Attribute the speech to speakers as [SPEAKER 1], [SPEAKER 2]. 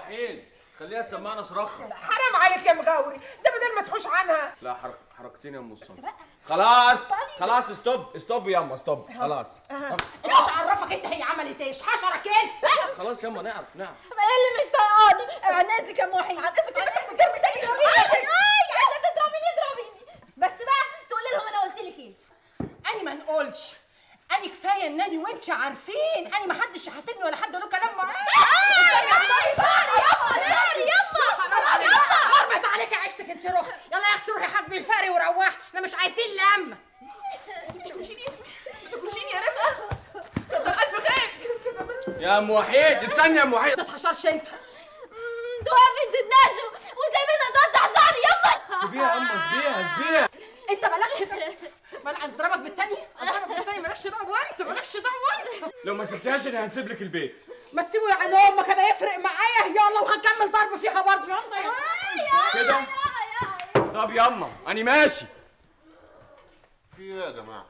[SPEAKER 1] وحيد خليها تسمعنا صراخه
[SPEAKER 2] حرام عليك يا مغاوري ده بدل ما تحوش عنها
[SPEAKER 1] لا حرك حركتين يا ام الصنف خلاص خلاص ستوب ستوب ياما ستوب خلاص
[SPEAKER 2] ايش عرفك انت هي عملت ايش حشرك انت
[SPEAKER 1] خلاص ياما نعرف نعرف
[SPEAKER 3] انا اللي مش طايقاني عن اذنك يا محي عن اذنك عن اذنك تاني اضربيني اي عايزه تضربيني اضربيني بس بقى تقولي لهم انا قلت لك ايه
[SPEAKER 2] اني ما نقولش اني كفايه انني وانت عارفين اني ما حدش يحاسبني ولا حد له كلام معايا
[SPEAKER 3] يما سوري يما سوري يما
[SPEAKER 2] حرام عليك حرمت عليك عيشتك انت روح يلا يا اخي روحي حاسبي الفقري وروح احنا مش عايزين لم
[SPEAKER 1] يا ام وحيد استني يا ام وحيد
[SPEAKER 2] ما تتحشرش انت
[SPEAKER 3] دوا بنت النجو وسايبينها تقطع شعري يما
[SPEAKER 1] سيبيها يا اما سيبيها سيبيها
[SPEAKER 2] انت مالكش مال اضربك بالتاني اضربك بالتاني مالكش دعوه انت مالكش دعوه انت
[SPEAKER 1] لو ما سبتهاش انا هنسيب لك البيت
[SPEAKER 2] ما تسيبوا يعني امك هيبقى يفرق معايا يلا وهنكمل ضرب فيها برضه يلا يلا
[SPEAKER 1] كده طب ياما انا ماشي
[SPEAKER 4] في ايه يا جماعه